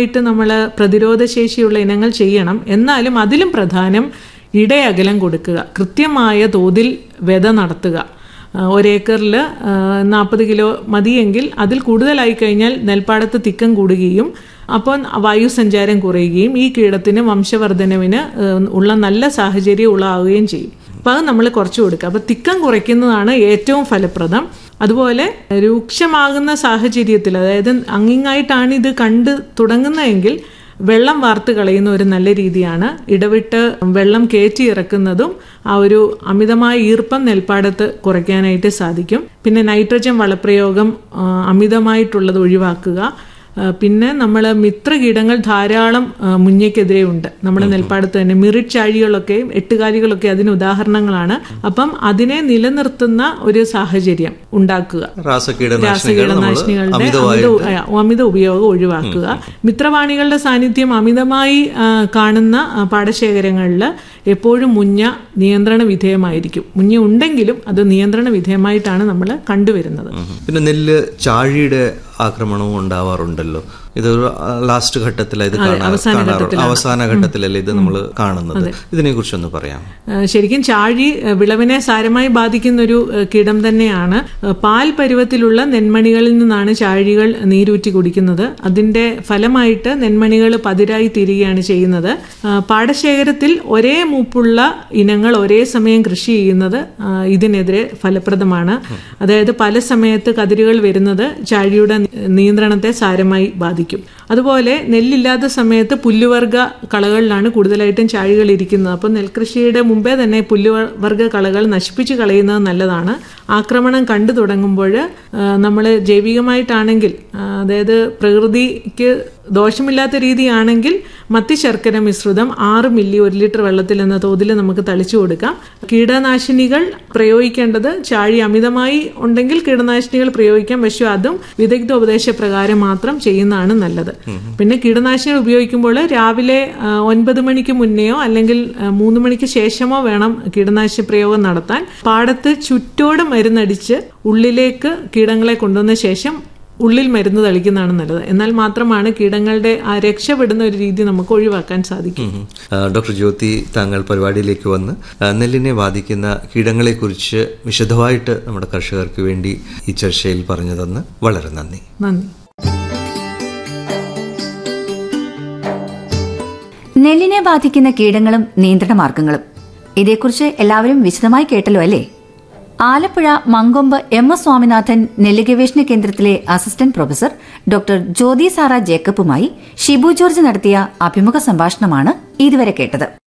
കൃത്യമായിട്ട് നമ്മൾ പ്രതിരോധശേഷിയുള്ള ഇനങ്ങൾ ചെയ്യണം എന്നാലും അതിലും പ്രധാനം ഇടയകലം കൊടുക്കുക കൃത്യമായ തോതിൽ വിത നടത്തുക ആ, ഒരേക്കറിൽ നാൽപ്പത് കിലോ മതിയെങ്കിൽ അതിൽ കൂടുതലായി കഴിഞ്ഞാൽ നെൽപ്പാടത്ത് തിക്കം കൂടുകയും അപ്പോൾ വായുസഞ്ചാരം കുറയുകയും ഈ കീടത്തിന് വംശവർദ്ധനവിന് ആ, ഉള്ള നല്ല സാഹചര്യം ഉളാവുകയും ചെയ്യും അപ്പോൾ അത് നമ്മൾ കുറച്ച് കൊടുക്കുക അപ്പോൾ തിക്കം കുറയ്ക്കുന്നതാണ് ഏറ്റവും ഫലപ്രദം അതുപോലെ രൂക്ഷമാകുന്ന സാഹചര്യത്തിൽ അതായത് അങ്ങിങ്ങായിട്ടാണ് ഇത് കണ്ട് തുടങ്ങുന്നതെങ്കിൽ വെള്ളം വാർത്ത് കളയുന്ന ഒരു നല്ല രീതിയാണ് ഇടവിട്ട് വെള്ളം കയറ്റി ഇറക്കുന്നതും ആ ഒരു അമിതമായ ഈർപ്പം നെൽപ്പാടത്ത് കുറയ്ക്കാനായിട്ട് സാധിക്കും പിന്നെ നൈട്രജൻ വളപ്രയോഗം ആ, അമിതമായിട്ടുള്ളത് ഒഴിവാക്കുക ആ, പിന്നെ നമ്മൾ മിത്രകീടങ്ങൾ ധാരാളം ആ, മുഞ്ഞയ്ക്കെതിരെ ഉണ്ട് നമ്മുടെ നെൽപ്പാടത്ത് തന്നെ മിറിറ്റ് ചാഴികളൊക്കെയും എട്ടുകാലികളൊക്കെ അതിന് ഉദാഹരണങ്ങളാണ് അപ്പം അതിനെ നിലനിർത്തുന്ന ഒരു സാഹചര്യം ഉണ്ടാക്കുക രാസകീടനാശിനികൾ നമ്മൾ രാസകീടനാശിനികളുടെ അമിതമായി അമിത ആ, അമിത ഉപയോഗം ഒഴിവാക്കുക മിത്രവാണികളുടെ സാന്നിധ്യം അമിതമായി ആ, കാണുന്ന ആ, പാടശേഖരങ്ങളിൽ എപ്പോഴും മുഞ്ഞ നിയന്ത്രണ വിധേയമായിരിക്കും മുഞ്ഞ ഉണ്ടെങ്കിലും അത് നിയന്ത്രണ വിധേയമായിട്ടാണ് നമ്മൾ കണ്ടുവരുന്നത് ഉം. പിന്നെ നെല്ല് ചാഴിയുടെ ആക്രമണവും ഉണ്ടാവാറുണ്ടല്ലോ ഇതൊരു ലാസ്റ്റ് ഘട്ടത്തിൽ ഇത് കാണാ- കാണാറുണ്ട് അവസാന ഘട്ടത്തിലല്ലേ ഇത് നമ്മൾ കാണുന്നത് ഇതിനെ കുറിച്ചൊന്ന് പറയാം ഏഹ് ശരിക്കും ചാഴി ഏഹ് വിളവിനെ സാരമായി ബാധിക്കുന്ന ഒരു ഏഹ് കീടം തന്നെയാണ് ഏഹ് പാൽ പരുവത്തിലുള്ള നെന്മണികളിൽ നിന്നാണ് ചാഴികൾ നീരൂറ്റി കുടിക്കുന്നത് അതിന്റെ ഫലമായിട്ട് നെന്മണികൾ പതിരായി തീരുകയാണ് ചെയ്യുന്നത് ഏഹ് പാടശേഖരത്തിൽ ഒരേ മൂപ്പുള്ള ഇനങ്ങൾ ഒരേ സമയം കൃഷി ചെയ്യുന്നത് ഏഹ് ഇതിനെതിരെ ഫലപ്രദമാണ് അതായത് പല സമയത്ത് കതിരുകൾ വരുന്നത് ചാഴിയുടെ നി- നിയന്ത്രണത്തെ സാരമായി ബാധിക്കും അതുപോലെ നെല്ലില്ലാത്ത സമയത്ത് പുല്ലുവർഗ കളകളിലാണ് കൂടുതലായിട്ടും ചാഴികൾ ഇരിക്കുന്നത് അപ്പോൾ നെൽകൃഷിയുടെ മുമ്പേ തന്നെ പുല്ലുവർഗ കളകൾ നശിപ്പിച്ച് കളയുന്നത് നല്ലതാണ് ആക്രമണം കണ്ടു തുടങ്ങുമ്പോൾ നമ്മൾ ജൈവികമായിട്ടാണെങ്കിൽ ആ, അതായത് പ്രകൃതിക്ക് ദോഷമില്ലാത്ത രീതിയാണെങ്കിൽ മത്തി ശർക്കര മിശ്രിതം ആറ് മില്ലി ഒരു ലിറ്റർ വെള്ളത്തിൽ എന്ന തോതിൽ നമുക്ക് തളിച്ചു കൊടുക്കാം കീടനാശിനികൾ പ്രയോഗിക്കേണ്ടത് ചാഴി അമിതമായി ഉണ്ടെങ്കിൽ കീടനാശിനികൾ പ്രയോഗിക്കാം പക്ഷേ അതും വിദഗ്ധ ഉപദേശപ്രകാരം മാത്രം ചെയ്യുന്നതാണ് നല്ലത് പിന്നെ കീടനാശിനികൾ ഉപയോഗിക്കുമ്പോൾ രാവിലെ ആ, ഒൻപത് മണിക്ക് മുന്നെയോ അല്ലെങ്കിൽ ആ, മൂന്ന് മണിക്ക് ശേഷമോ വേണം കീടനാശിനി പ്രയോഗം നടത്താൻ പാടത്ത് ചുറ്റോട് മരുന്നടിച്ച് ഉള്ളിലേക്ക് കീടങ്ങളെ കൊണ്ടുവന്ന ശേഷം ഉള്ളിൽ മരുന്ന് തളിക്കുന്നതാണ് നല്ലത് എന്നാൽ മാത്രമാണ് കീടങ്ങളുടെ ആ രക്ഷപ്പെടുന്ന ഒരു രീതി നമുക്ക് ഒഴിവാക്കാൻ സാധിക്കും ഉം. ആ, ഡോക്ടർ ജ്യോതി താങ്കൾ പരിപാടിയിലേക്ക് വന്ന് ആ, നെല്ലിനെ ബാധിക്കുന്ന കീടങ്ങളെക്കുറിച്ച് വിശദമായിട്ട് നമ്മുടെ കർഷകർക്ക് വേണ്ടി ഈ ചർച്ചയിൽ പറഞ്ഞു തന്ന് വളരെ നന്ദി നന്ദി നെല്ലിനെ ബാധിക്കുന്ന കീടങ്ങളും നിയന്ത്രണ മാർഗങ്ങളും ഇതേക്കുറിച്ച് എല്ലാവരും വിശദമായി കേട്ടല്ലോ അല്ലേ ആലപ്പുഴ മങ്കൊമ്പ് എം എസ് സ്വാമിനാഥൻ നെല്ല് ഗവേഷണ കേന്ദ്രത്തിലെ assistant professor doctor Jyothi Sara ജേക്കബുമായി ഷിബു ജോർജ് നടത്തിയ അഭിമുഖ സംഭാഷണമാണ് ഇതുവരെ കേട്ടത്